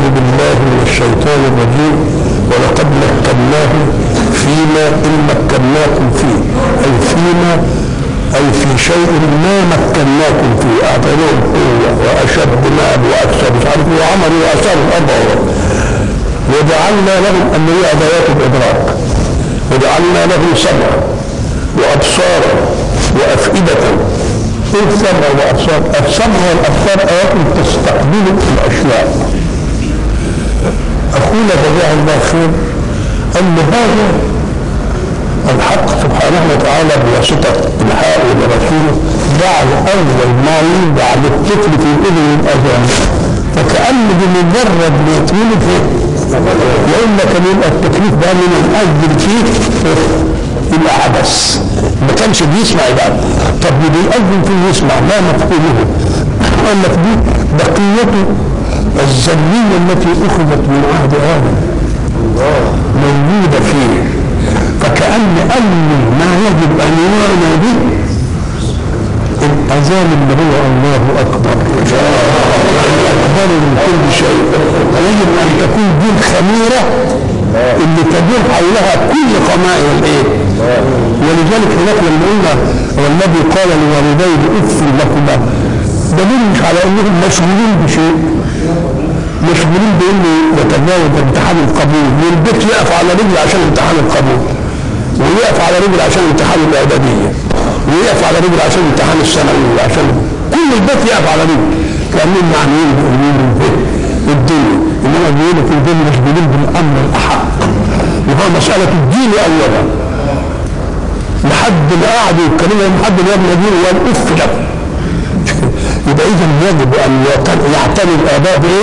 بالله من الشيطان الرجيم ولقد مكناه فيما إن مكناكم فيه أي فيما أي في شيء ما مكناكم فيه أعطيناهم قوة وأشد مال وأكثر مش عارف إيه وعملوا وأثار الأرض وجعلنا لهم أن هي أدوات الإدراك وجعلنا لهم سمعا وأبصارا وأفئدة ايه السمع والابصار؟ السمع والابصار ايات تستقبل الاشياء. اخونا جزاه الله خير ان هذا الحق سبحانه وتعالى بواسطه الحاء ورسوله جعل اول ما يوضع للطفل في اذن الاذان فكأن بمجرد ما يتولد والا كان يبقى التكليف ده من الاجل فيه يبقى عبث ما كانش بيسمع يبقى طب اللي بيأذن فيه يسمع ما مفهومه قال لك دي بقيته الذرية التي أخذت من عهد آدم موجودة فيه فكأن أول ما يجب أن يعنى به الأذان اللي هو الله أكبر أكبر من كل شيء يجب أن تكون دي الخميرة اللي تدور حولها كل قمائل الايه؟ ولذلك هناك لما قلنا والذي قال لوالديه اف لكما دليل مش على انهم مشغولين بشيء مشغولين بانه يتجاوز امتحان القبول والبيت يقف على رجل عشان امتحان القبول ويقف على رجل عشان امتحان الاعداديه ويقف على رجل عشان امتحان الثانوي عشان كل البيت يقف على رجل كانهم معنيين بالدنيا انما بيقولوا في الدين مشغولين بالامر الاحق وهو مساله الدين اولا لحد ما قعدوا يتكلموا لحد ما ابن الدين وقال اف له يبقى اذا يجب ان يعتني الاباء بايه؟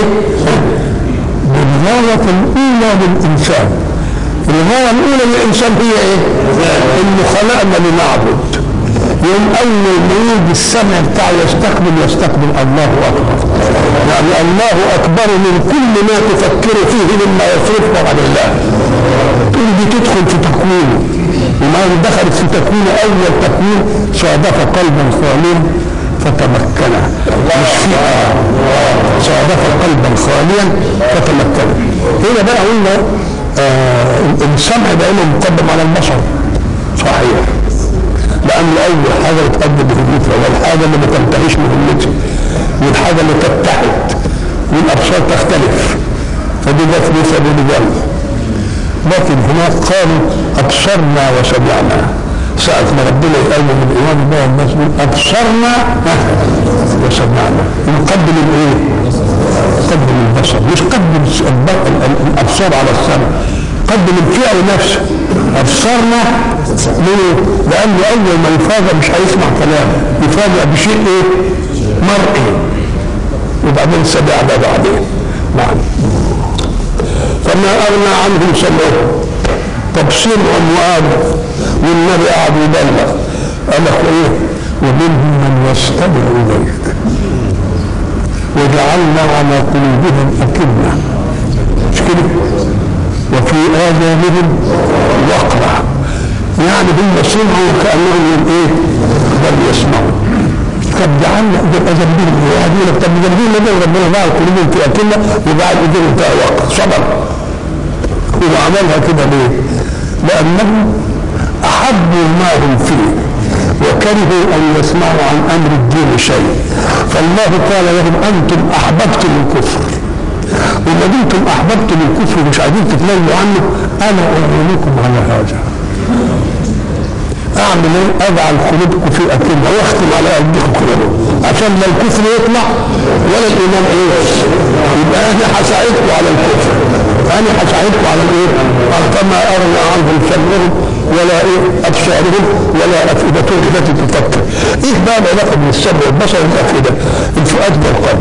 بالغايه الاولى للانسان الغايه الاولى للانسان هي ايه؟ انه خلقنا لنعبد يوم اول ما يجي السمع بتاعه يستقبل يستقبل الله اكبر يعني الله اكبر من كل ما تفكر فيه مما يصرفه عن الله تقول دي تدخل في تكوينه وما دخلت في تكوينه اول تكوين صادف قلبا خاليا فتمكن مش في صادف قلبا خاليا فتمكن هنا بقى قلنا آه السمع دائما مقدم على البصر صحيح لأن أول حاجة بتقدم مهمتها والحاجة اللي ما تنتهيش مهمتها والحاجة اللي تتحد والأبصار تختلف فدي جت ليس برجال لكن هناك قالوا أبصرنا وسمعنا ساعة ما ربنا يقوم الإمام الله الناس أبصرنا وسمعنا نقدم الإيه؟ قدم البصر مش قدم الأبصار على السمع قدم الفعل نفسه أبصرنا ليه؟ لأنه أول ما يفاجأ مش هيسمع كلام يفاجأ بشيء إيه؟ مرئي وبعدين سمعنا بعدين نعم فما أغنى عنهم سمعهم تبصيرهم وآله والنبي قعد يبلغ قال لك إيه؟ ومنهم من يستمع إليك وجعلنا على قلوبهم أكنة مش كده؟ وفي آذانهم وقرا يعني هم سمعوا كأنهم من إيه؟ لم يسمعوا طب جعلنا يبقى ذنبهم ايه؟ واحد يقول لك طب ذنبهم ليه ربنا جعل قلوبهم في أكنة وجعل إيديهم فيها وقر صبر هو عملها كده ليه؟ لأنهم أحبوا ما هم فيه وكرهوا أن يسمعوا عن أمر الدين شيء فالله قال لهم أنتم أحببتم الكفر وما دمتم احببتم الكفر ومش عايزين تتنازلوا عنه انا اعينكم على هذا اعمل ايه؟ اجعل قلوبكم في اكلنا واختم على قلبكم قلوبكم عشان لا الكفر يطلع ولا الايمان يعيش يبقى انا هساعدكم على الكفر انا هساعدكم على الايه؟ كما اغنى عنهم سمعهم ولا ايه ابصارهم ولا افئدتهم التي تفكر. ايه بقى العلاقه بين السمع والبصر والافئده؟ الفؤاد والقلب.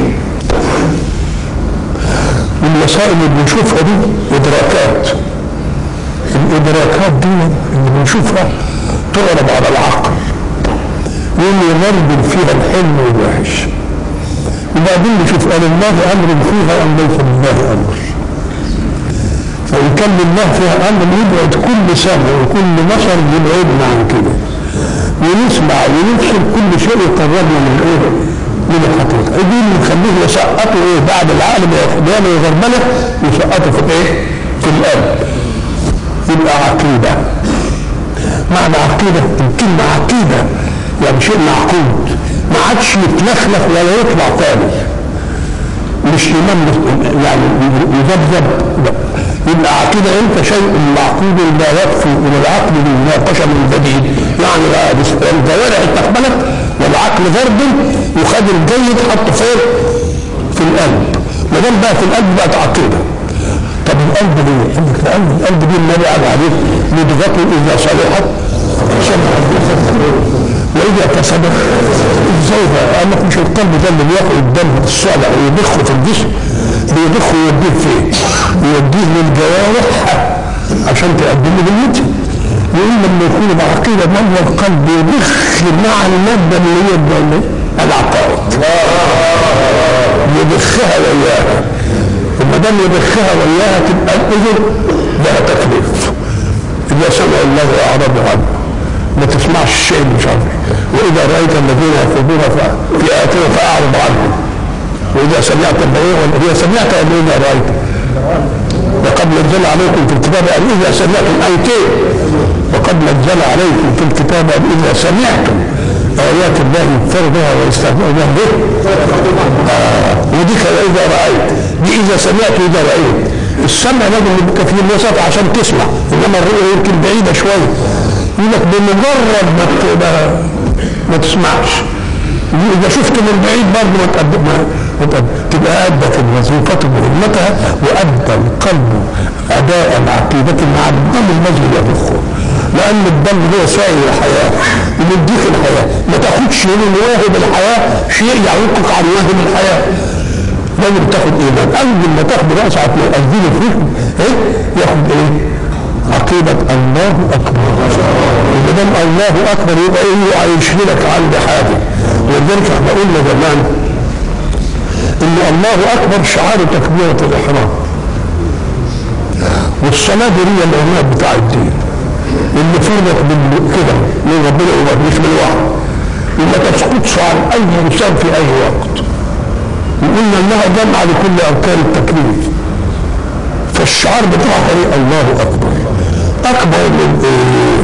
المسائل اللي بنشوفها دي ادراكات الادراكات دي اللي بنشوفها تعرض على العقل يقوم يغربل فيها الحلم والوحش وبعدين نشوف قال الله امر فيها ام ليس لله امر فان كان لله فيها امر يبعد كل سمع وكل بصر يبعدنا عن كده ونسمع ونبصر كل شيء يقربنا من ايه؟ من الحقيقه دي اللي مخليه يسقطوا ايه بعد العقل بيعمل يغربله يسقطوا في ايه؟ في القلب يبقى عقيده معنى عقيده الكلمه عقيده يعني شيء معقود ما عادش يتلخلخ ولا يطلع تاني مش ايمان يعني يذبذب لا يبقى عقيده انت شيء معقود لا يكفي الى العقل للمناقشه من جديد يعني بقى الجوارح اتقبلت والعقل ضرب وخد الجيد حطه فين؟ في القلب ما دام بقى في القلب بقت عقيده طب القلب دي عندك القلب القلب دي النبي قال عليه مضغته اذا صلحت واذا كسبت ازاي بقى؟ قال لك مش القلب ده اللي بياخد الدم الصالح ويضخه في الجسم بيضخه ويوديه فين؟ يوديه للجوارح عشان تقدم له بالمتن يقول لما يكون بعقيدة من القلب يضخ مع المادة اللي هي العقائد يضخها وياها وما دام يضخها وياها تبقى الاذن لها تكليف اذا سمع الله اعرض عنه ما تسمعش الشيء اللي مش عارف واذا رايت الذين يخوضون في اياتنا فاعرض عنهم واذا سمعت البيع واذا سمعت الذين رايت وقد نزل عليكم في الكتاب ان اذا سمعتم ايتين وقد نزل عليكم في الكتاب ان اذا سمعتم ايات الله يكفر بها ويستهزئ بها به آه ودي اذا رايت دي اذا سمعت اذا رايت السمع لازم يبقى في الوسط عشان تسمع انما الرؤيه يمكن بعيده شويه يقول لك بمجرد ما ما تسمعش اذا شفت من بعيد برضه ما تقدم ما تبقى ادت الوظيفه مهمتها وادى القلب اداء العقيده مع الدم الذي يضخه لان الدم هو سائل الحياه يديك الحياه ما تاخدش من واهب الحياه شيء يعوقك عن واهب الحياه لازم تاخد ايمان اول ما تاخد راس عقل الدين فيك ايه ياخد ايه عقيدة الله أكبر إذا دام الله أكبر يبقى إيه هيشغلك عن حاجة ولذلك احنا قلنا زمان إن الله أكبر شعار تكبيرة الإحرام والصلاة دي هي العنوان بتاع الدين اللي فرضت كده من ربنا مش من واحد وما تسقطش عن أي إنسان في أي وقت وقلنا إنها جمع لكل أركان التكليف فالشعار بتاعها ايه الله اكبر اكبر من ايه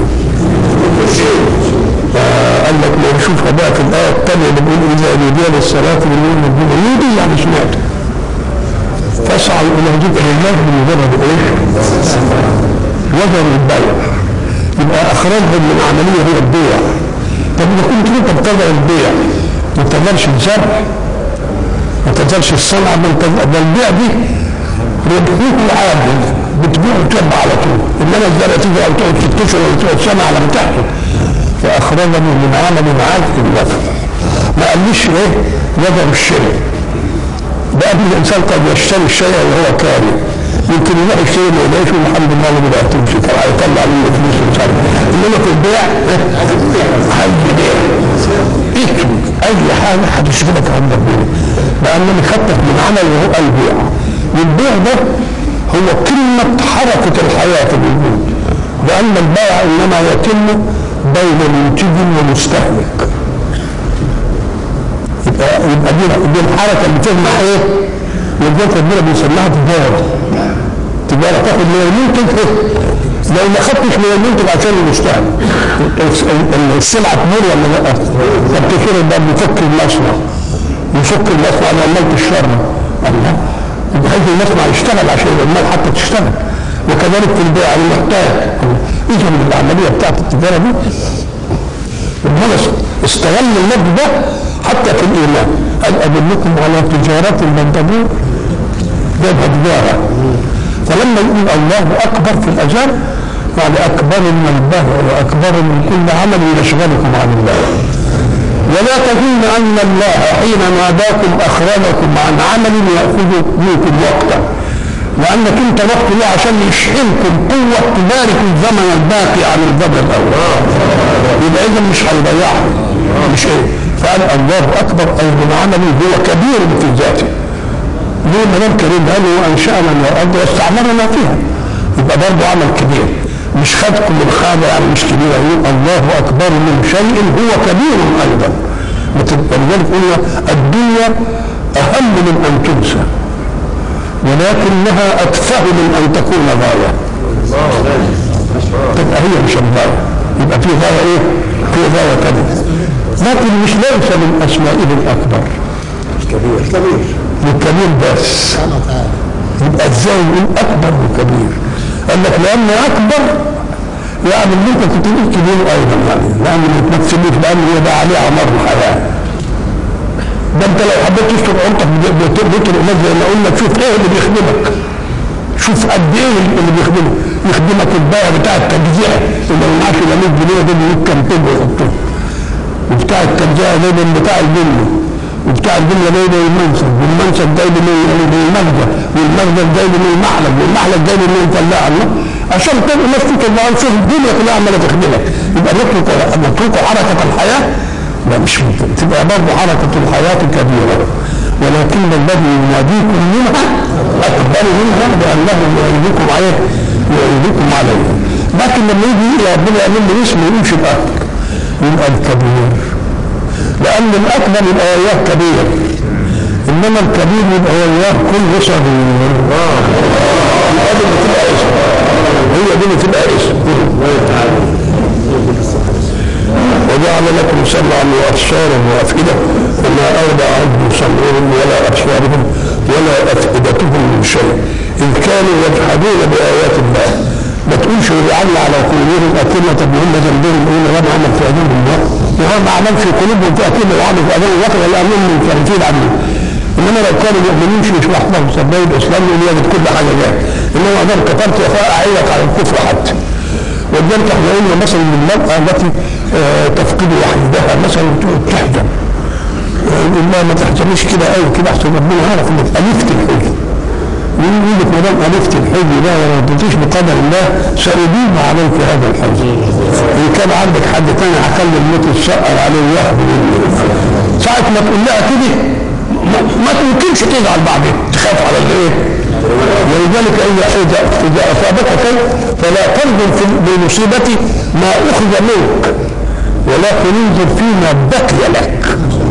قال لك لو نشوفها بقى في الايه الثانيه اللي بيقول اذا نودي للصلاه من يوم الجمعه يودي يعني سمعت فاسعوا الى ذكر الله بمجرد ايه؟ وزروا البيع يبقى اخرجهم من عمليه هي البيع طب اذا كنت انت بتضع البيع ما تقدرش الزرع ما تقدرش الصنعه ده البيع دي ربحوه العادل بتبيع وتبع على طول انما الزرع تيجي او تقعد ست اشهر ولا تقعد سنه على ما تحصل فاخرجني من عمل عاد النفع ما قاليش ايه وزر الشيء ده قبل الانسان قد يشتري الشيء وهو كاره يمكن يروح يشتري ما يلاقيش والحمد لله ما بدات تمشي طبعا يطلع منه فلوس ومش عارف انما في البيع هالبيع اكتب اي حاجه هتشغلك عن ربنا لان اللي خطك من عمل وهو البيع والبيع ده هو كلمة حركة الحياة في الوجود لأن البيع إنما يتم بين منتج ومستهلك يبقى يبقى دي, دي الحركة اللي تجمع إيه؟ ولذلك ربنا بيسميها تجارة تجارة تاخد من المنتج لو ما خدتش من المنتج عشان المستهلك السلعة تمر ولا لا؟ طب كده يبقى بيفك المصنع يفك المصنع على عملت الشر الله بحيث المصنع يشتغل عشان العمال حتى تشتغل وكذلك في البيع المحتاج اذا العمليه بتاعت التجاره دي ربنا استغل اللفظ ده حتى في الايمان قال ادلكم على تجاره لن تبور جابها تجاره فلما يقول الله اكبر في الاذان يعني اكبر من البهر واكبر من كل عمل يشغلكم عن الله ولا تظن ان الله حين ناداكم اخرجكم عن عمل ياخذ منكم وقتا لانك انت وقت له عشان يشحنكم قوه تبارك الزمن الباقي عن الزمن الاول يبقى اذا مش هيضيعه مش ايه فقال الله اكبر اي من عمله هو كبير في ذاته ليه ما دام كريم قال وانشانا الارض واستعمرنا فيها يبقى برضه عمل كبير مش خدكم من حاجه يعني مش كبيره يقول الله اكبر من شيء هو كبير ايضا ولذلك قلنا الدنيا أهم من أن تنسى ولكنها أتفه من أن تكون غاية تبقى هي مش الغاية يبقى في غاية إيه؟ في غاية تانية لكن مش ليس من أسمائه الأكبر كبير كبير الكبير بس يبقى ازاي نقول اكبر وكبير قال لك لان اكبر يعني اللي انت كنت تقول كبير ايضا يعني لان ما تمثلوش لان هو ده عليه عمر الحياه ده انت لو حبيت تشرب عمرك بتر الناس زي ما قلنا تشوف ايه اللي بيخدمك شوف قد ايه اللي بيخدمك يخدمك البائع بتاع التجزئه اللي ما معاش الا 100 جنيه ده اللي كام طب يحطوه وبتاع التجزئه ده من بتاع البنيه وبتاع البنيه جاي من المنسف والمنسف جاي من من المخزن والمخزن جاي من المحلب والمحلب جاي من الفلاح الله عشان تبقى الناس تطلع شوف الدنيا كلها عماله تخدمك يبقى نترك نترك حركه الحياه لا مش ممكن تبقى برضه حركه الحياه كبيره ولكن الذي يناديكم منها اكبر منها لانه يعيدكم عليه يعيدكم عليه لكن لما يجي الى ربنا يعمل له اسم يقولش الاكبر يبقى الكبير لأن الأكبر يبقى وياه كبير إنما الكبير يبقى وياه كل صغير يبقى دي بتبقى اسم هي دي بتبقى اسم وجعل لكم سمعا وابصارا وافئده وما اودع عنهم سمعهم ولا ابصارهم ولا افئدتهم من شيء ان كانوا يجحدون بايات الله ما تقولش وجعلنا على قلوبهم أكلة هم ذنبهم يقول رب عمل في أذنهم الله وهو ما عمل في قلوبهم في أكلة وعمل في أذنهم وقت لأنهم منفردين عنه إنما لو كانوا المؤمنين شيء يشرح لهم سبيل الإسلام يقول يجد كل حاجة جاهز إنما أنا كفرت فأعينك على الكفر حتى ولذلك احنا قلنا مثلا المرأة التي آه تفقد وحيدها مثلا تحجب يقول لا ما تحجبيش كده قوي كده احسن ربنا عارف انك ألفت الحجب يقول لك ما دام ألفت الحج ده وما رضيتيش بقدر الله سأديم عليك هذا الحج إن كان عندك حد تاني هخلي الموت يتسأل عليه وياخد ساعة ما تقول لها كده ما تمكنش تزعل بعدين تخاف على الايه؟ ولذلك إذا إذا إذا أصابك شيء فلا تنظر في بمصيبة ما أخذ منك ولكن انظر فيما بقي لك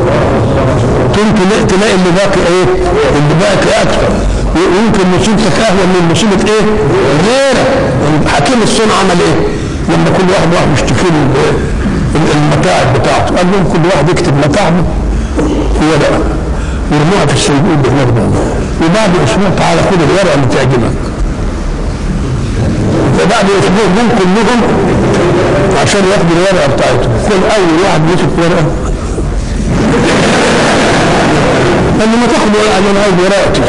تمكن تلاقي اللي باقي ايه؟ اللي باقي أكثر ويمكن مصيبتك اهون من مصيبه ايه؟ غيرك حكيم الصنع عمل ايه؟ لما كل واحد واحد يشتكي له المتاعب بتاعته قال لهم كل واحد يكتب متاعبه في ورقه ويرموها في الصندوق اللي هناك ده وبعد اسبوع تعالى خد الورقه اللي تعجبك فبعد اسبوع دول كلهم عشان ياخدوا الورقه بتاعتهم كل اول واحد مسك ورقه قال لي ما تاخد ورقه انا عايز ورقتي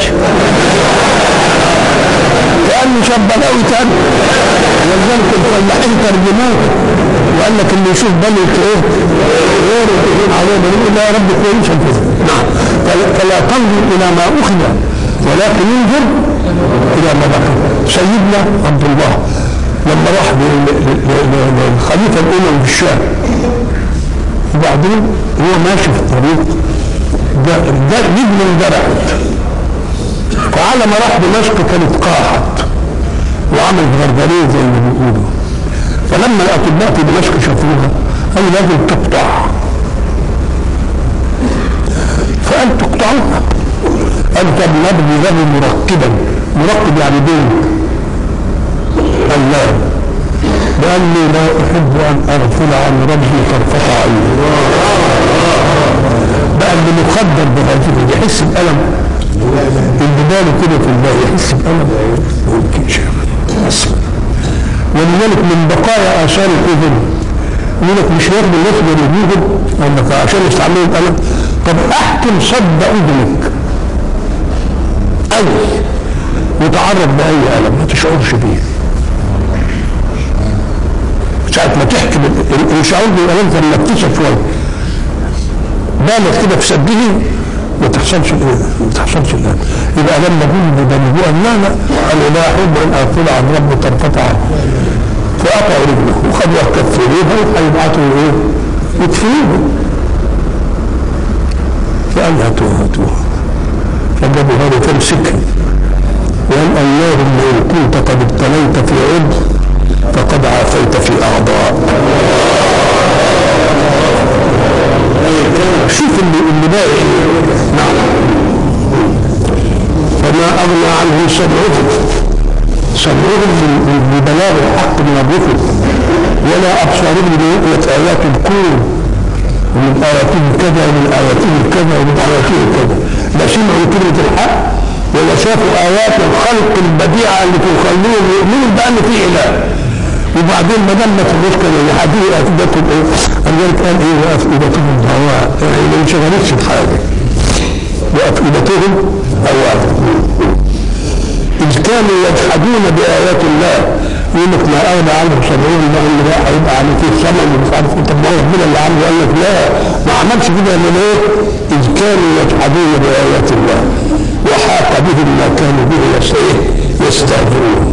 كانه شاب قوي تاني ولذلك الفلاحين ترجموه وقال لك اللي يشوف بلد ايه غيره تقول عليه بنقول لا يا رب كويس كده نعم فلا تنظر الى ما اخذ ولكن انظر الى ما بقي سيدنا عبد الله لما راح للخليفه الاموي في الشام وبعدين هو ماشي في الطريق ده رجله اندرعت فعلى ما راح دمشق كانت قاحت وعمل غرغريه زي ما بيقولوا فلما الاطباء في دمشق شافوها قالوا لازم تقطع فقال تقطعوها قال طب نبني له مركبا مركب يعني بين قال لا لاني لا احب ان اغفل عن ربي طرفه عين بقى اللي مخدر بهذه يحس بألم اللي باله كده في الله يحس بألم ممكن شيء ولذلك من بقايا آثار الأذن يقول لك مش ياخد الناس يرميهم قال لك عشان يستعملوا الألم طب احكم صد أذنك أوي وتعرض بأي ألم ما تشعرش بيه ساعة ما تحكي الشعور بالألم لما تكتشف شوية بالغ كده في سده ما تحصلش ما تحصلش الان يبقى لما جه بنبوء لا لا قال لا احب ان اغفل عن ربي طرفة عين فقطع رجله وخدوا كفروها وهيبعتوا ايه؟ يدفنوه فقال هاتوها هاتوها فجابوا هذا تمسكها وقال اللهم ان كنت قد ابتليت في عضو فقد عافيت في اعضاء شوف اللي اللي باقي إيه. نعم فما اغنى عنهم سمعهم سمعهم من- ببلاغ الحق من الرسل ولا ابصارهم برؤيه ايات الكون ومن اياته كذا ومن اياته كذا ومن اياته كذا لا سمعوا كلمه الحق ولا شافوا ايات الخلق البديعه اللي تخليهم يؤمنوا بان في اله وبعدين ما دام ما تبقوش كانوا يحدوا افئدتهم ايه؟ الولد قال ايه وافئدتهم هواء يعني ما انشغلتش بحاجه وافئدتهم هواء إذ كانوا يجحدون بآيات الله يقول لك ما أغنى عنه سبعون ما إن ده هيبقى على فيه ثمن ومش عارف إيه طب ما هو ربنا اللي عامله قال لك لا ما عملش كده إلا إيه؟ إذ كانوا يجحدون بآيات الله وحاق بهم ما كانوا به يس- إيه؟ يستهزئون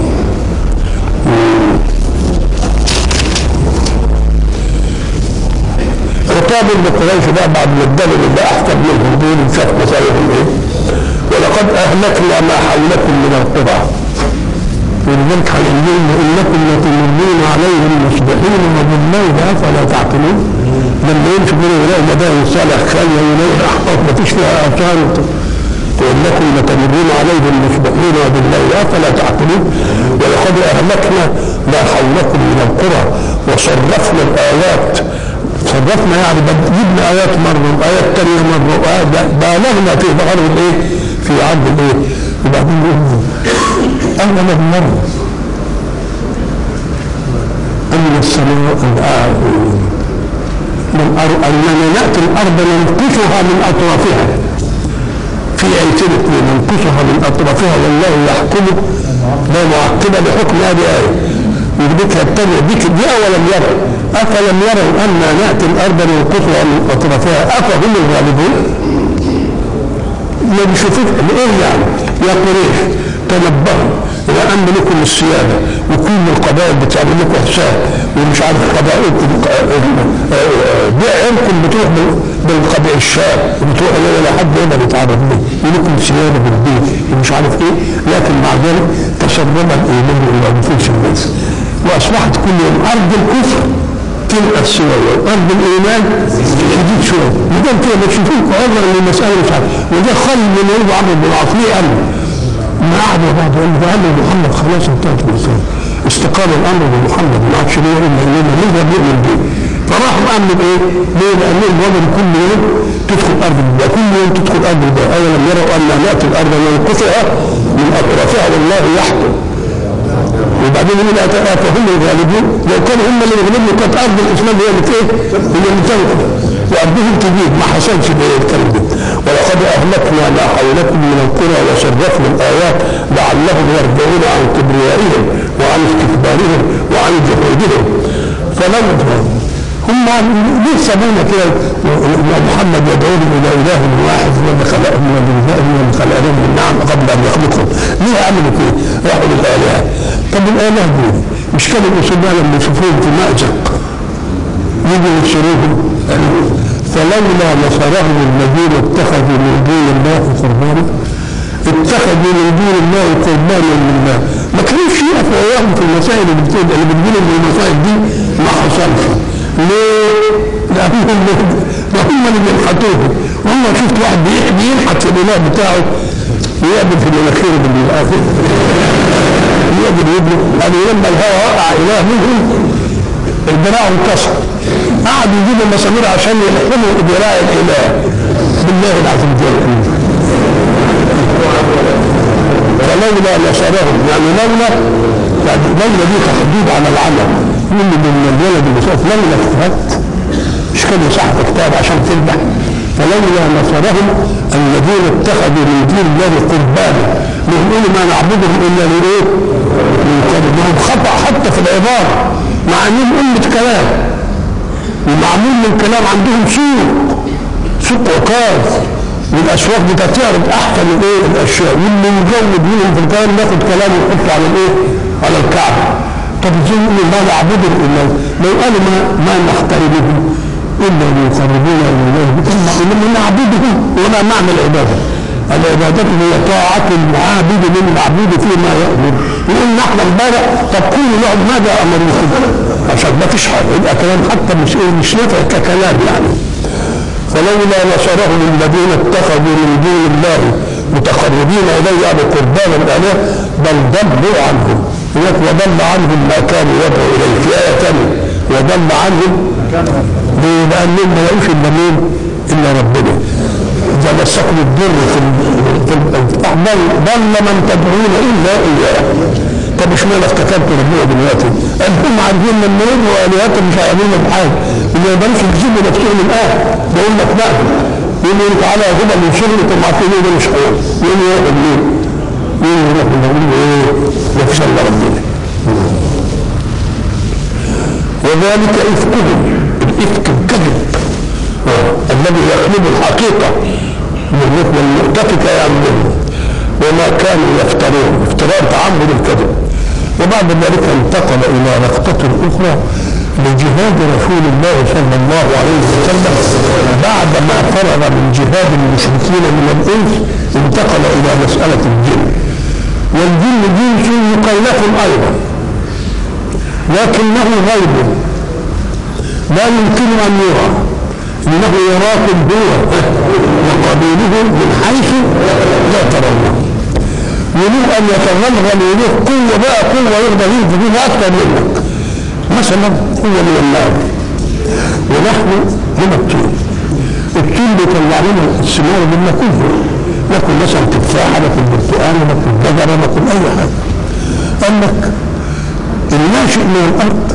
خطاب لقريش بقى بعد ما الدلل اللي احسن منهم دول شاف مصالحهم ايه ولقد اهلكنا ما حولكم من القرى ولذلك هنقول انكم لتمرون عليهم مصبحين وبالليل افلا تعقلون لما يمشوا بين يلاقوا مدائن صالح خاليه ويلاقوا الاحقاف ما فيش فيها اثار وانكم لتمرون عليهم مصبحين وبالليل افلا تعقلون ولقد اهلكنا ما حولكم من القرى وصرفنا الايات صرفنا يعني بد- جبنا ايات مره وايات ثانيه مره وآيات بالغنا في بعض الايه؟ في عرض الايه؟ وبعدين يقول اول مره ان السماء الآن من أر- اننا ناتي الارض ننقشها من اطرافها في ايتين اثنين ننقشها من اطرافها والله يحكم لا معقب لحكم هذه ايه يثبتها الثانيه ديك دي اولم يروا افلم يروا انا ناتي الارض ننقشها من اطرافها افهم الغالبون ما بيشوفوش ايه يعني يا قريش تنبهوا الى ان لكم السياده وكل القبائل بتعمل لكم حساب ومش عارف قبائلكم بعينكم بتروح بال- بالقبيل الشاب وبتروح الى حد يقدر يتعرف به ولكم سياده بالبيت ومش عارف ايه لكن مع ذلك تسرب الايمان الى نفوس الناس واصبحت كل يوم ارض الكفر تنقص شويه وارض الايمان شديد شويه وده كده بتشوفوك عذرا للمساله مش عارف وده خل من يوم عمرو بن العاص ليه قال ما قعد بعض قال له ده قال له محمد خلاص انتهت المساله استقام الامر بمحمد ما عادش ليه الا اننا نقدر نؤمن به فراحوا امنوا بايه؟ ليه؟ لانهم وجدوا كل يوم تدخل ارض الله كل يوم تدخل ارض الله اولم يروا ان ناتي الارض ننقصها من اطرافها والله يحكم وبعدين يقول أت- فهم الغالبون لو كانوا هم اللي يغلبوا كانت ارض الاسلام هي اللي ايه؟ هي اللي تنقل وارضهم تجيب ما حصلش بايه الكلام ده ولقد اهلكنا ما حولكم من القرى وصرفنا الايات لعلهم يرجعون عن كبريائهم وعن استكبارهم وعن جحودهم فلم هم ليه سابونا كده يا محمد يدعوهم الى اله واحد هو اللي خلقهم من الانسان هو اللي خلقهم من نعم قبل ان يخلقهم ليه عملوا كده؟ راحوا للالهه طب الاله دول مش كانوا الاسلام لما يشوفوهم في مأزق يجوا يشتروهم فلولا نصرهم الذين اتخذوا من دون الله قربانا اتخذوا من دون الله قربانا لله ما كانوش يقفوا وياهم في المسائل اللي بتقول اللي بتقول ان المسائل دي ما حصلش ليه؟ لانهم ده هم اللي بينحتوهم والله شفت واحد بيح- بينحت في الاله بتاعه ويقبل في المناخير بالاخر يقبل يبلغ يعني لما الهواء وقع اله منهم الذراع انكسر قعدوا يجيبوا المسامير عشان يلحموا ذراع الاله بالله العظيم جل فلولا نصرهم يعني لولا يعني لولا دي تحديد على العمل من من الولد اللي شاف لولا اجتهدت مش كان صاحب كتاب عشان تذبح فلولا نصرهم الذين اتخذوا من دون الله قربانا يقولوا ما نعبدهم الا لايه؟ من قبل ما هم خطا حتى في العباره مع انهم امه كلام ومعمول من كلام عندهم سوق سوق عكاظ والاسواق بتعرض احسن الايه الاشياء واللي يجود منهم في الكلام ياخد كلامه ويحطه على الايه؟ على الكعبه طب ازاي يقولوا ما نعبدهم الا لو قالوا ما ما نختربهم الا ليقربونا الى الله انما نعبدهم ولا معنى العباده العبادة هي طاعة العابد للمعبود فيما يأمر يقول نحن امبارح طب كل نقعد ماذا أمركم عشان ما فيش حاجة يبقى كلام حتى مش إيه مش نافع ككلام يعني فلولا نصرهم الذين اتخذوا من دون الله متقربين اليه يعني قربانا الالهه بل ضلوا عنهم هناك وضل عنهم ما كانوا يدعوا اليه في ايه ثانيه وضل عنهم ليه؟ لانهم ما لقوش الا مين؟ الا ربنا اذا مسكم الضر في ال- في ال- ضل ضل من تدعون الا اياه طب اشمعنى افتكرت ربنا دلوقتي؟ قال هم عارفين ان النور والهتهم مش هيعملوا بحاجه وما يقدروش يجيبوا نفسهم من اه بقول لك لا يقول لي تعالى يا جبل من شغلي طب عارفين ايه ده مش حقوق يقول لي يروح منين؟ يقول لي يروح من ايه؟ ما فيش الا ربنا وذلك افكهم الافك الكذب آه، الذي يقلب الحقيقه من مثل المؤتفكه يعمله وما كانوا يفترون افتراء تعمد الكذب وبعد ذلك انتقل الى نقطه اخرى لجهاد رسول الله صلى الله عليه وسلم بعد ما فرغ من جهاد المشركين من الانس انتقل الى مساله الجن والجن جنس مكلف ايضا لكنه غيب لا يمكن ان يرى انه يراكم هو وقبيله من حيث لا ترونه وله ان يتغلغل اليه قوه بقى قوه يقدر يجي بها اكثر منك مثلا هو من النار ونحن من الطين الطين بيطلع لنا الثمار اللي بناكلها ناكل مثلا تفاحه ناكل برتقال ناكل جزره ناكل اي حاجه قال لك الناشئ من الارض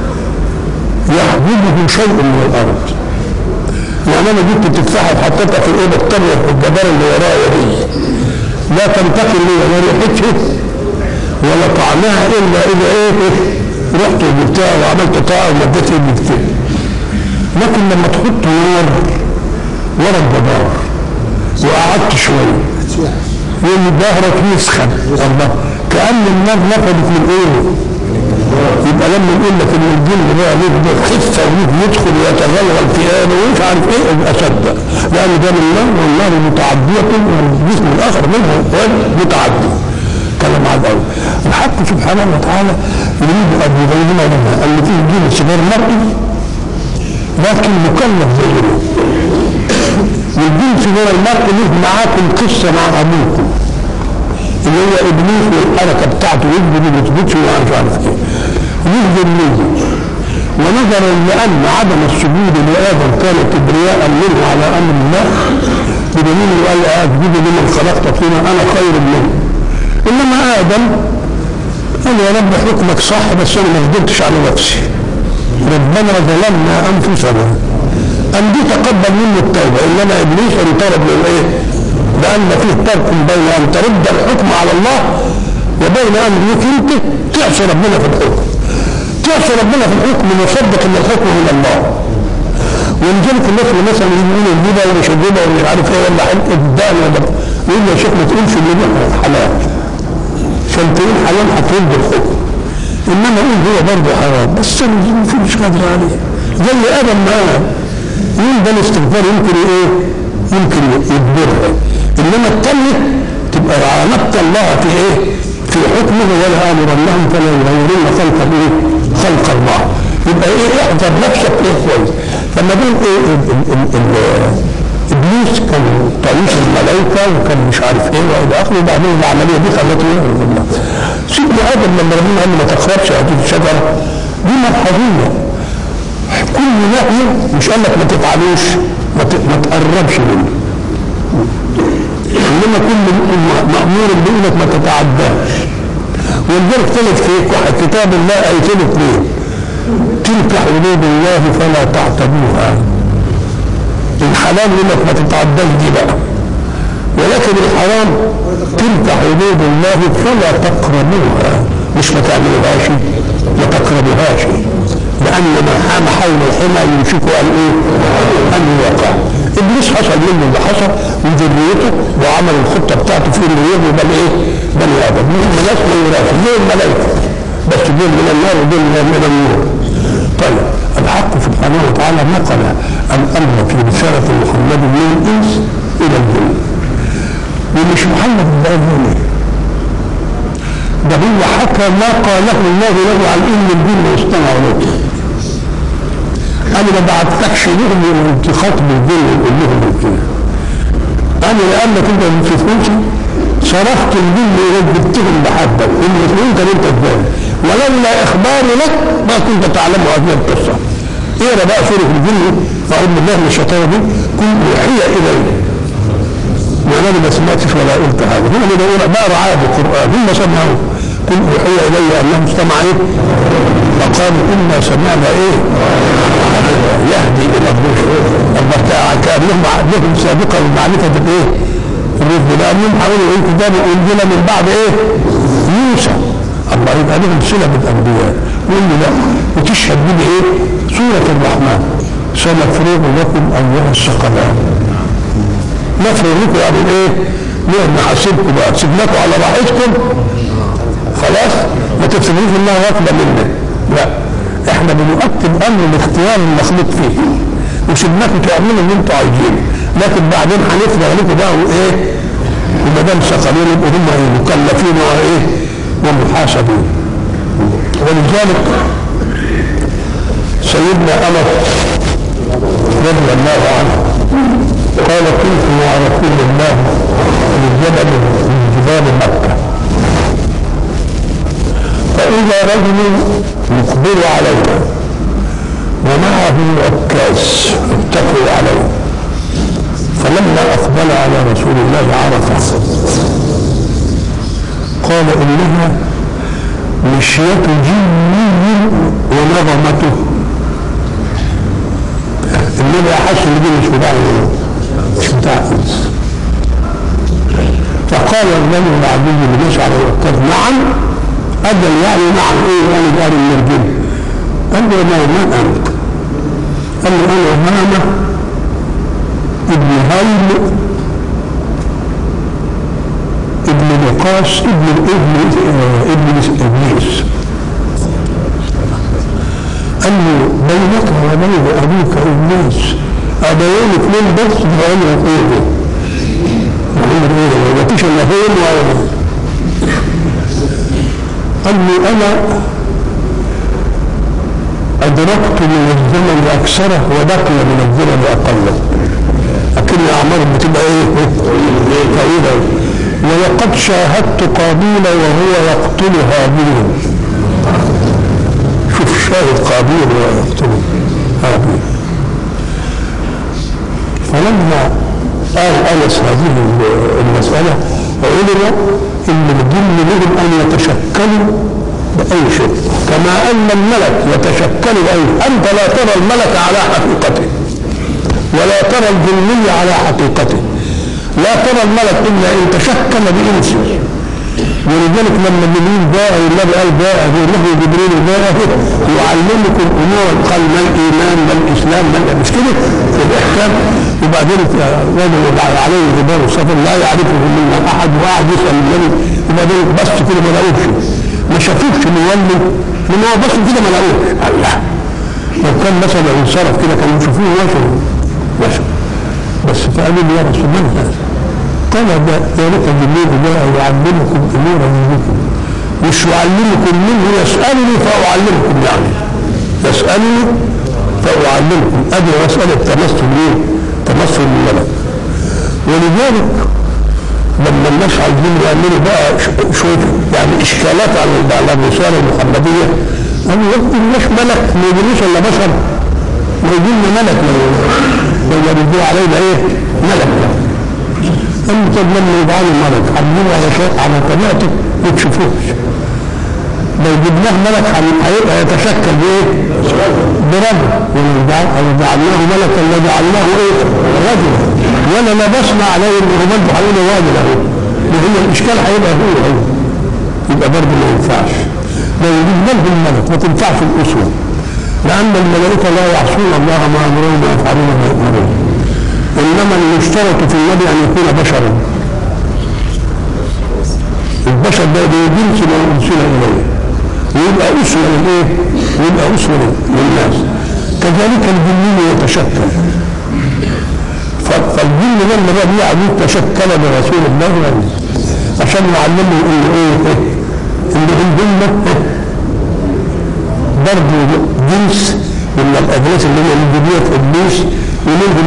يحببه شيء من الارض يعني انا جبت التفاحه وحطيتها في الاوضه الثانيه في الجبال اللي ورايا دي لا تنتقل لي ولا ريحتها ولا طعمها الا اذا ايه رحت وجبتها وعملت طاعه ومديت جبتها لكن لما تحط نار ورا الجدار وقعدت شويه يقول ظهرك يسخن الله كان النار نفذت من ايه؟ يبقى لما يقول لك ان الجن بقى له خفه وله يدخل ويتغلغل في ايه ومش عارف ايه يبقى صدق لان ده من النار والنار متعديه والجسم الاخر منها متعدي كلام عاد قوي الحق سبحانه وتعالى يريد ان يبين لنا ان فيه جن صغير مرئي لكن مكلف زينا والجنس غير المرء له معاكم قصه مع ابوكم اللي هو ابليس والحركه بتاعته يسجد ويثبتش ومش عارف ايه يسجد ليه ونظرا لان عدم السجود لادم كان كبرياء منه على امر الله بدليل انه قال اسجد لمن خلقت فينا انا خير منه انما ادم قال يا رب حكمك صح بس انا ما قدرتش على نفسي ربنا ظلمنا انفسنا أن دي تقبل منه التوبة إنما إبليس انطرد من إيه؟ لأن فيه فرق بين أن ترد الحكم على الله وبين أن ليك أنت تعصي ربنا في الحكم تعصي ربنا في الحكم ويصدق أن الحكم من الله ولذلك الناس اللي مثلا يقولوا الربا ومش الربا ومش عارف ايه ولا حلقه الدقن ولا يقول يا شيخ ما تقولش ان ده حلال عشان تقول حلال هترد الحكم انما قول هو برضه حرام بس انا مش قادر عليه زي ادم ما قال يقول ده الاستغفار يمكن ايه؟ يمكن يجبرها انما الثانيه تبقى عانقت الله في ايه؟ في حكمه ولا امرنهم فلا يغيرن خلق ايه؟ خلق الله يبقى ايه احذر نفسك ايه كويس فما دام ايه ال- ال- ال- ال- ابليس كان طريق الملائكه وكان مش عارف ايه والى اخره وبعدين العمليه دي خلته يعبد الله سيدنا ادم لما ربنا قال له ما تقربش هذه الشجره دي مرحبيه كل نهي مش قال لك ما تفعلوش ما ت- ما تقربش منه انما كل م- مامور بيقول لك ما تتعداش ولذلك ثلاث في كتاب الله ايتين اثنين تلك حدود الله فلا تعتدوها الحلال يقول لك ما تتعداش دي بقى ولكن الحرام تلك حدود الله فلا تقربوها مش ما تعملوهاش ما تقربوهاش لان ما حام حول الحمى يمسك ان ايه؟ ان يقع ابليس حصل منه اللي حصل وذريته وعمل الخطه بتاعته في انه يغوي بني ايه؟ بني ادم منهم ناس ما يرافق زي الملائكه بس دول من النار ودول من النور طيب الحق سبحانه وتعالى نقل الامر في رساله محمد من الانس الى الجن ومش محمد ده الجن ده هو حكى ما قاله الله له عن ان الجن يصطنع له انا ما بعتكش لهم انت خاطب الجن وقول لهم كده انا لانك انت ما بتفهمش صرفت الجن وجبتهم بحبك ان انت انت الجن ولولا اخباري لك ما كنت تعلم هذه القصه اقرا بقى سوره الجن اعوذ بالله من الشيطان الرجيم كل اوحي الي يعني انا ما سمعتش ولا قلت هذا هم اللي بقول بقرا عاد القران هم سمعوا قل اوحي الي انه استمع ايه فقالوا انا سمعنا ايه يهدي الى الرشد الله كانهم لهم سابقه بمعرفه الايه الرشد لانهم حاولوا ايه كتاب انزل من بعد ايه موسى الله يبقى لهم صله بالانبياء يقول له لا وتشهد به ايه سوره الرحمن سنفرغ لكم ايها الثقلان نفرغ لكم يعني ايه؟ نحن نحاسبكم بقى سيبناكم على راحتكم خلاص ما تفتكروش انها واكله منا لا احنا بنؤكد امر الاختيار المخلوق فيه وسيبناكم تعملوا اللي انتوا عايزينه لكن بعدين هنفرغ لكم بقى وايه وما دام ثقلين يبقوا هم ايه مكلفين وايه ومحاسبين ولذلك سيدنا انس رضي الله عنه قال كنت مع رسول الله في جبل من جبال مكه فإذا رجل يقبل علينا ومعه عكاز اتقوا عليه فلما أقبل على رسول الله عرفه قال إنها مشية جني ونظمته النبي أحس إن دي مش بتاع مش بتاع إنس فقال الرجل العجوز اللي مشي على العكاز نعم أجل يعني نعم إيه يعني دار المرجل قال له ما من أنت؟ قال له أنا هامة ابن هيل ابن لقاس ابن ابن ابن ابليس قال له بينك وبين ابوك ابليس ابوين اثنين بس بغير ايه محمد ايه ما فيش الا هين ولا قال لي انا ادركت من الزمن اكثره وبقي من الزمن اقله لكن الاعمار بتبقى ايه طويله ولقد شاهدت قابيل وهو يقتل هابيل شوف شاهد قابيل وهو يقتل هابيل فلما قال انس هذه المساله علم ان الجن لهم ان يتشكلوا باي شيء كما ان الملك يتشكل باي انت لا ترى الملك على حقيقته ولا ترى الجني على حقيقته لا ترى الملك الا ان تشكل بانس ولذلك لما جبريل جاء النبي قال جاء له جبريل جاء يعلمكم امورا قال ما الايمان ما الاسلام ما مش كده في الاحكام وبعدين رجل عليه غبار السفر لا يعرفه منا احد وقعد يسال النبي وبعدين بس كده ما لقوش ما شافوش مولي لما هو بس كده ما لقوش الله لو كان مثلا انصرف كده كانوا يشوفوه وشوا وشوا بس فقالوا لي يا رسول الله هذا قال ذلك جبريل جاء يعلمكم امورا منكم مش يعلمكم منه يسالني فاعلمكم يعني يسالني فاعلمكم ادي مساله تمثل ايه؟ تمثل الملك ولذلك لما الناس عايزين يعملوا بقى شويه يعني اشكالات على على الرساله المحمديه قالوا يا مش ملك ما يجيبوش الا بشر ما يجي لنا ملك لو يردوا علينا ايه؟ ملك انت لما يجعلوا ملك عاملينه على شيء على طبيعته ما تشوفوش لو جبناه ملك هيبقى يتشكل بايه؟ برجل ولو جعلناه ملكا لجعلناه ايه؟ رجلا ولا لبسنا عليه الرمال حوالين واجب اهو وهي الاشكال هيبقى هو هو يبقى برضه ما ينفعش لو جبنا لهم الملك ما تنفعش الاسوه لان الملائكه لا يعصون الله ما امرهم ويفعلون ما يؤمرون انما المشترط في النبي ان يكون بشرا البشر ده بيجنس ما ارسل اليه ويبقى اسوه للايه؟ ويبقى اسوه للناس كذلك الجنين يتشكل فالجن لما بقى بيعمل تشكل برسول الله عشان يعلمه ان ايه ان عندنا برضه جنس من الاجناس اللي هم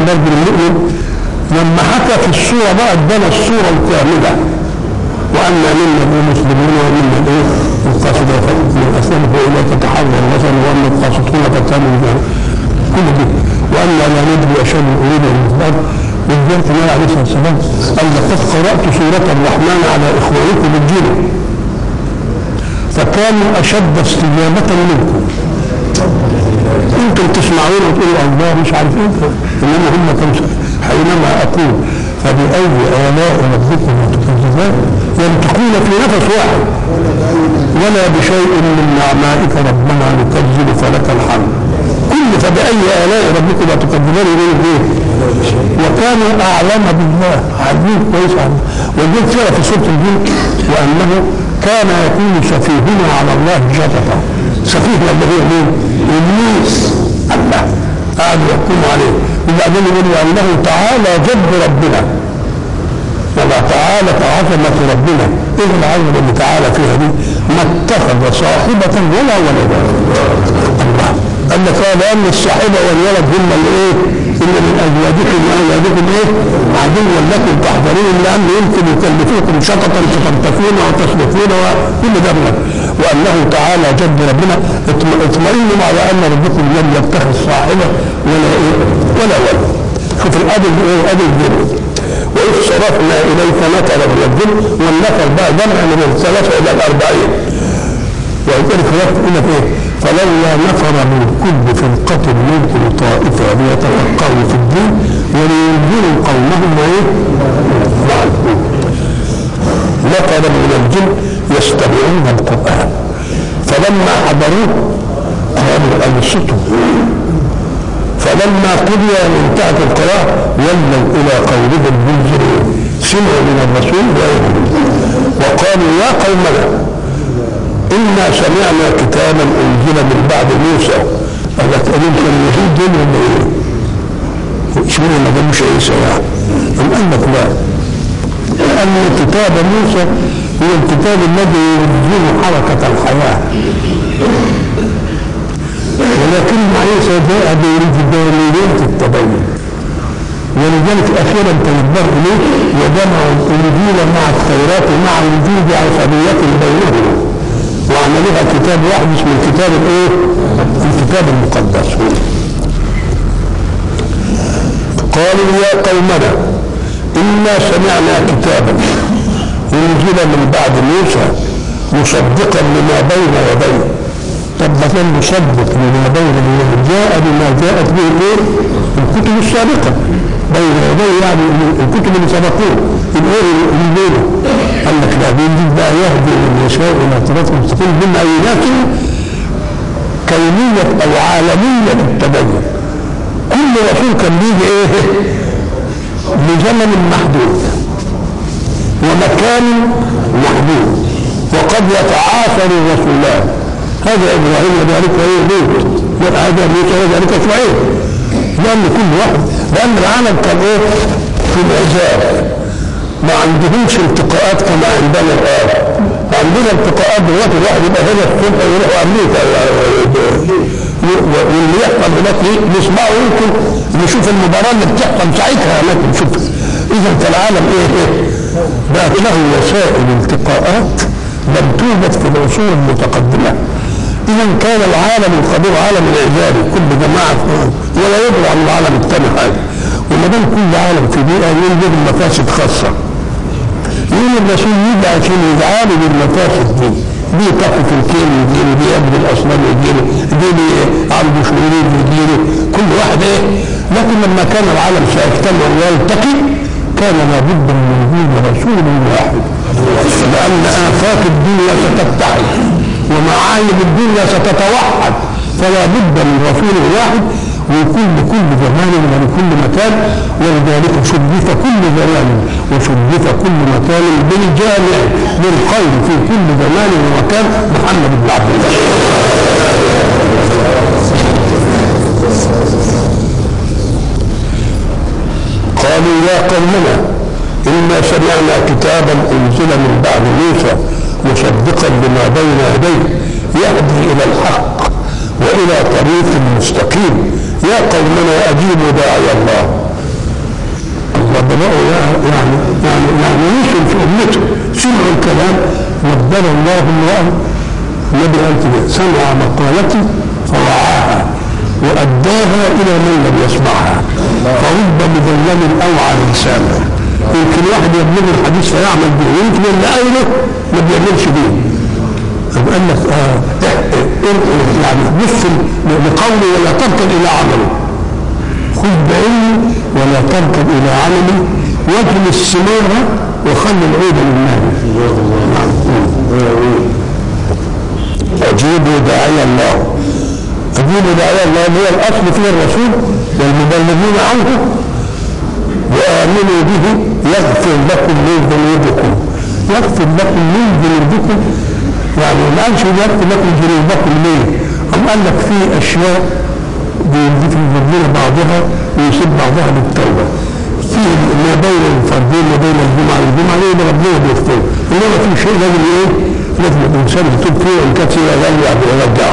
برضه المؤمن لما حكى في الصورة بقى ادانا الصورة الكاملة وأن منا المسلمون ومنا الايه؟ القاصدون من الأسلام فإلى تتحرر الوطن وأن القاصدون تتامل كل دي وأن لا ندري أشد أريد الإنسان بالذات النبي عليه الصلاة والسلام قال لقد قرأت سورة الرحمن على إخوانكم الجن فكانوا أشد استجابة منكم انتم تسمعون وتقولوا الله مش عارف ايه انما هم كانوا حينما اقول فبأي آلاء ربكما تكذبان ينطقون في نفس واحد ولا بشيء من نعمائك ربنا نكذب فلك الحمد كل فبأي آلاء ربكما تكذبان يقولوا ايه وكانوا أعلم بالله عارفين كويس عنه وجدت فيها في سورة الجن وأنه كان يكون سفيهنا على الله شططا سفيه اللي هو مين؟ ابليس الله قعدوا يحكموا عليه وبعدين يقولوا انه تعالى جد ربنا ولا تعالى عظمة ربنا ايه العظمة اللي تعالى فيها دي ما اتخذ صاحبة ولا ولدا الله قال لك اه لان الصاحبة والولد هم اللي ايه ان من ازواجكم واولادكم ايه عدوا لكم تحضرون لان يمكن يكلفوكم شططا فتنتفون وتصرفون وكل ده من وانه تعالى جد ربنا اطمئنوا على ان ربكم لم يتخذ صاحبه ولا ايه ولا ولد شوف الادب ايه ادب الجن واذ صرفنا اليك نفرا من الجن والنفر بقى جمع من الثلاثه الى الاربعين ولذلك وقت يقول لك ايه فلولا نفر من كل فرقة منكم طائفة ليتفقهوا في الدين ولينذروا قومهم وايه؟ نفر من الجن يستمعون القرآن فلما حضروه قالوا أنصتوا فلما قضي وانتهت القراءة ولوا إلى قولهم منذرين سمعوا من الرسول وقالوا يا قومنا إنا سمعنا كتابا أنزل من بعد موسى قال لك أنتم اليهود دول ولا إيه؟ اشمعنى ما جابوش عيسى يعني؟ أم قال لك لا لأن كتاب موسى هو الكتاب الذي ينزل حركة الحياة ولكن عيسى جاء بإنجباريات التبين ولذلك أخيرا تنبه إليه وجمعوا الإنجيل مع التوراة مع وجود عصبية بينهما وعملوها كتاب واحد اسمه الكتاب الايه؟ الكتاب المقدس قالوا يا قومنا إنا سمعنا كتابا أنزل من بعد موسى مصدقا لما بين يديه طب ما كان مصدق لما بين يديه جاء بما جاءت به الايه؟ الكتب السابقة بين يديه يعني الكتب اللي سبقوه الايه الليل قال لك لا بيجيب بقى يهدي من يشاء الى صراط مستقيم بمعينات كونية او عالمية التبين كل رسول كان بيجي ايه؟ لزمن محدود ومكان محدود وقد يتعاثر الرسولان هذا ابراهيم وذلك ايه لوط هذا موسى وذلك شعيب لان كل واحد لان العالم كان ايه في العزاب ما عندهمش التقاءات كما عندنا الان عندنا التقاءات دلوقتي الواحد يبقى هنا الصبح ويروح امريكا واللي يحصل هناك نسمعه يمكن نشوف المباراه اللي بتحصل ساعتها هناك نشوف اذا فالعالم ايه ايه بقت له وسائل التقاءات لم توجد في العصور المتقدمه اذا كان العالم القدير عالم العبادي كل جماعه ولا يدري عن العالم الثاني حاجه وما دام كل عالم في بيئه يوجد مفاسد خاصه يوم الرسول يجي عشان يتعالج المفاسد دي دي طاقة الكيل يجيله دي قبل الأصنام يجيله دي دي عنده شرير يجيله كل واحد إيه لكن لما كان العالم سيجتمع ويلتقي كان لابد من وجود رسول واحد لأن آفات الدنيا ستتحد ومعايب الدنيا ستتوحد فلا بد من رسول واحد ويكون لكل زمان ولكل مكان ولذلك شرف كل زمان وشرف كل مكان بالجامع للخير في كل زمان ومكان محمد بن عبد الله قالوا يا قومنا إنا سمعنا كتابا أنزل من بعد موسى مصدقا لما بين يديه يهدي إلى الحق وإلى طريق مستقيم يا قومنا أجيبوا داعي الله فبدأوا يعني يعني يعني, يعني يوصل في أمته سمعوا الكلام نبذل الله امرأ النبي قال كده سمع مقالتي فوعاها وأداها إلى من لم يسمعها فرب مذلل أوعى لسانه يمكن واحد يبلغ الحديث فيعمل به ويمكن اللي قايله ما بيعملش به طب قال لك آه يعني بص لقوله ولا تركن إلى عمله خذ بعلمي ولا تركن إلى عملي واجل السماء وخلي العود للنار أجيبوا داعي الله أجيبوا داعي الله هو الأصل فيه الرسول والمبلغين عنه وآمنوا به يغفر لكم من ذنوبكم يغفر لكم من ذنوبكم يعني ما قالش يغفر لكم ذنوبكم ليه؟ أم قال لك في أشياء بيضيف ربنا بعضها ويسيب بعضها بالتوبة في ما بين الفردين ما بين الجمعة والجمعة ليه ده ربنا بيغفر إنما في شيء لازم إيه؟ لازم الإنسان يتوب فيه وإن كانت هي غالية يرجعه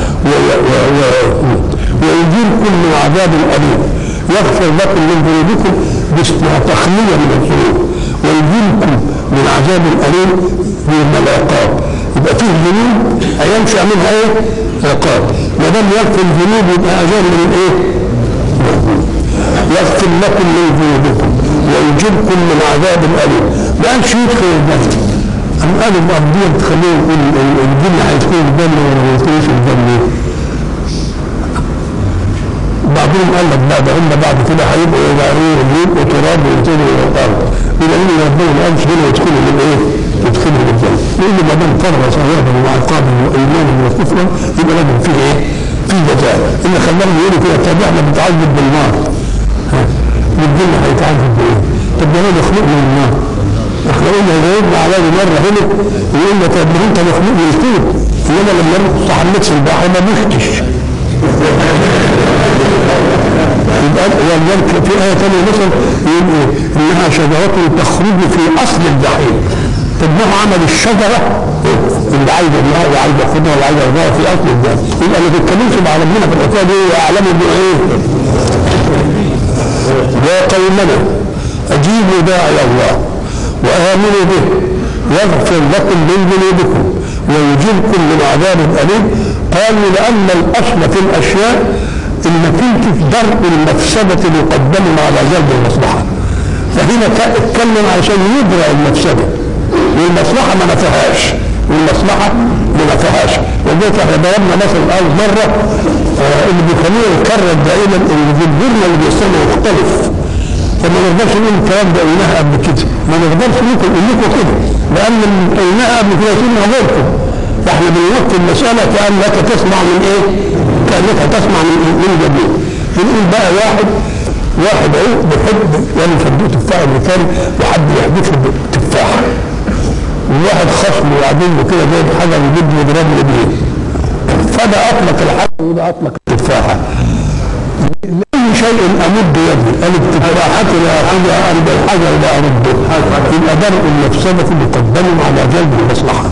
ويجيركم من عذاب أليم يغفر لكم من ذنوبكم تخلية من الذنوب ويجيركم من عذاب أليم من العقاب يبقى فيه ذنوب هينشأ منها ايه؟ عقاب ما دام يغفر الذنوب يبقى أجاب من ايه؟ يغفر لكم من ذنوبكم ويجيبكم من عذاب أليم ما قالش يدخل الجنة أم قالوا مقضية تخليه يقول الجنة هيدخل الجنة ولا ما يدخلش الجنة بعضهم قال لك لا ده هم بعد كده هيبقوا يبقوا تراب وينتهوا الى الارض يبقى ان ربنا ما قالش هنا يدخلوا من ايه؟ يدخلوا من الجنه لان ما دام فرض صوابا وعقابا وايمانا وكفرا يبقى لازم فيه ايه؟ فيه جزاء اللي خلاهم يقولوا كده طب احنا بنتعذب بالنار ها والجنه هيتعذب بايه؟ طب ده هو مخلوق من النار احنا قلنا جاوبنا على مره هنا ويقول لك طب ما انت مخلوق من الطين انما لما ما تحملتش البحر ما مشتش يبقى ولذلك في آية ثانية مثلا يقول إيه؟ إنها شجرة تخرج في أصل الجحيم طب ما هو عمل الشجرة اللي عايز الله وعايز ياخدها وعايز ياخدها في أصل الجحيم يبقى ما تتكلمش مع ربنا في الحكاية دي ويعلموا إنه إيه؟ يا قومنا أجيبوا داعي الله وآمنوا به يغفر لكم من ذنوبكم ويجيبكم من عذاب أليم قالوا لأن الأصل في الأشياء انك انت في درء المفسدة مقدم على جلب المصلحة فهنا اتكلم عشان يدرع المفسدة والمصلحة ما نفعهاش والمصلحة ما نفعهاش ولذلك احنا ضربنا مثل اول مرة آه اللي بيخليه يكرر دائما ان جمهورنا اللي بيستمع مختلف فما نقدرش نقول الكلام ده قلناها قبل كده ما نقدرش نقول لكم كده لان اللي قلناها قبل كده كنا غيركم فاحنا بنوقف المسألة كأنك تسمع من ايه؟ كأنك تسمع من من جديد بنقول بقى واحد واحد اهو بيحب يعني فدوه تفاح مثال وحد يحدف له تفاحة وواحد خصم وبعدين كده جايب حاجة ويجيب يضرب له بيه فده أطلق الحجر وده أطلق التفاحة لأي شيء أمد يدي التفاحة لا أخذها عند الحجر لا أرده يبقى درء المفسدة مقدم على جلب المصلحة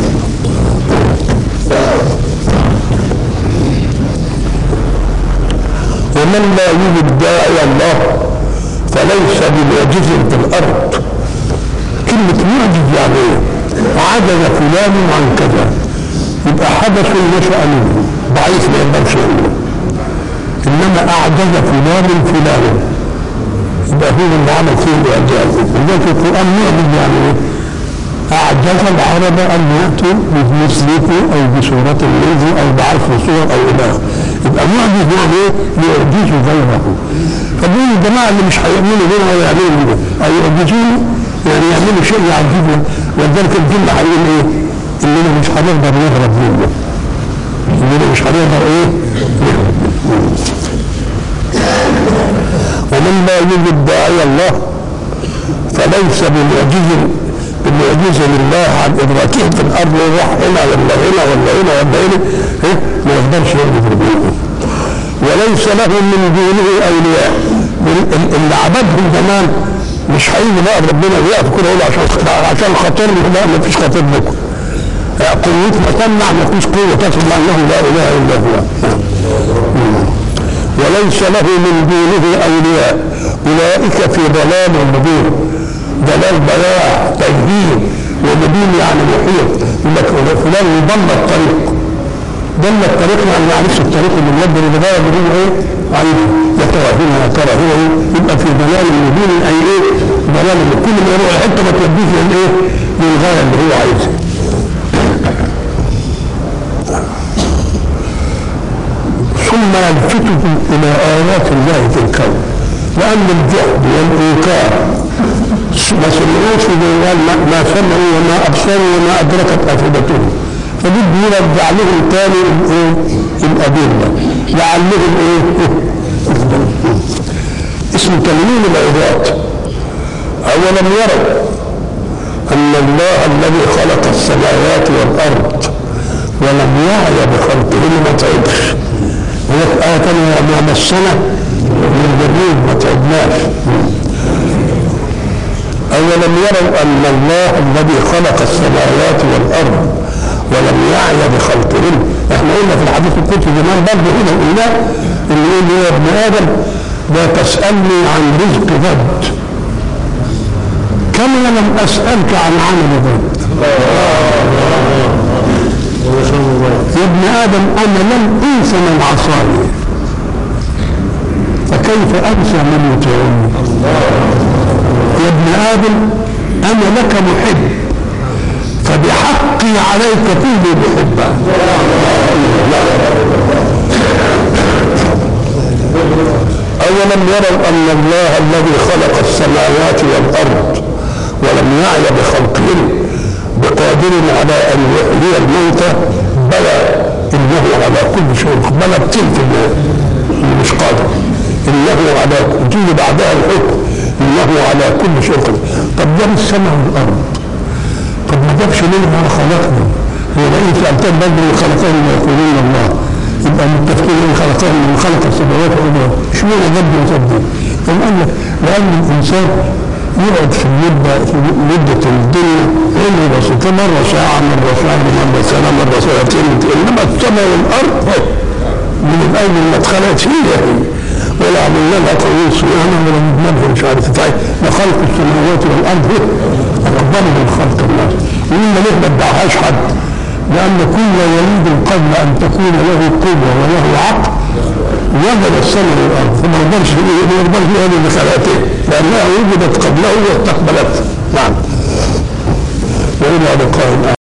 ومن لا يجد داعي الله فليس بمعجز في الارض كلمة معجز يعني ايه؟ عجز فلان عن كذا يبقى حدث نشأ منه ضعيف ما يقدرش يعمله انما اعجز فلان فلانا يبقى هو اللي عمل فيه الاعجاز لذلك القران معجز يعني ايه؟ أعجز العرب أن يأتوا بمثله أو بصورة منه أو بعشر صور أو إله يبقى معجز يعني إيه؟ يعجز غيره فدول الجماعة اللي مش هيؤمنوا بنا ولا يعملوا بنا أو يعجزون يعني يعملوا شيء يعجزنا ولذلك الجن هيقول إيه؟ إننا مش هنقدر نهرب منه إننا مش هنقدر إيه؟ نهرب منه ومن لا يجد داعي الله فليس بمعجز المعجزه لله عن ادراكه في الارض ويروح هنا ولا هنا ولا هنا ولا هنا إيه؟ ما يقدرش يعمل ربنا وليس له من دونه اولياء اللي عبدهم زمان مش هيجي بقى ربنا ويقف كده يقول عشان عشان خاطرنا لا ما فيش خاطر لكم قوتنا تمنع ما فيش قوه تسمع انه لا اله الا هو وليس له من دونه اولياء اولئك في ضلال مبين ضلال ضياع تجهيل ومبين يعني محيط يقول لك فلان ضل الطريق ضل الطريق يعني معلش الطريق اللي مودي للغايه اللي هو ايه؟ عايز يا ترى هنا يا ترى هنا إيه؟ يبقى في ضلال مبين اي ايه؟ ضلال اللي كل ما يروح حته ما توديش للايه؟ للغايه اللي هو عايزها. ثم يلفتكم الى ايات الله في الكون لان الجهد والانكار ما سمعوش قال ما ما سمعوا وما ابصروا وما ادركت افئدتهم فبده يرجع لهم تاني الايه؟ الادله لعلهم ايه؟ اسم تنوين العباد اولم يروا ان الله الذي خلق السماوات والارض ولم يعي بخلقهن ما تعبش هناك آية تانية ما مسنا من جميل ما تعبناش أولم يروا أن الله الذي خلق السماوات والأرض ولم يعي بخلقهن احنا قلنا في الحديث القدسي زمان برضه هنا قلنا ان يقول يا ابن ادم لا تسالني عن رزق غد كما لم اسالك عن عمل غد يا ابن ادم انا لم انس من عصاني فكيف انسى من يطيعني يا ابن ادم انا لك محب فبحقي عليك كوني محبا أولم يروا أن الله الذي خلق السماوات والأرض ولم يعي بخلقهن بقادر على أن يحيي الموتى بلى إنه على كل شيء بلى بتلك مش قادر إنه على تيجي بعدها الحكم إنه على كل شيء قدير طب جاب السماء والأرض طب ما جابش منها خلقنا هو لئن سألتهم برضه من خلقهم يقولون الله يبقى متفقين ان خلقهم من خلق السماوات والارض اشمعنى جد وجد؟ قام قال لك لان الانسان يقعد في المده في مده الدنيا عمره بسيطه مره ساعه مره شهر مره سنه مره سنتين انما السماء والارض من الاول ما اتخلقت هي هي ولا عملنا لها طويل صيانه ولا مدمنها مش عارف ازاي لخلق السماوات والارض هي ربنا من خلق الناس وإلا ليه ما ادعهاش حد لأن كل وليد قبل أن تكون له قوة وله عقل وجد السماء والأرض فما يقدرش ما يقدرش يقول اللي خلقته لأنها وجدت قبله واستقبلته نعم وإلى لقاء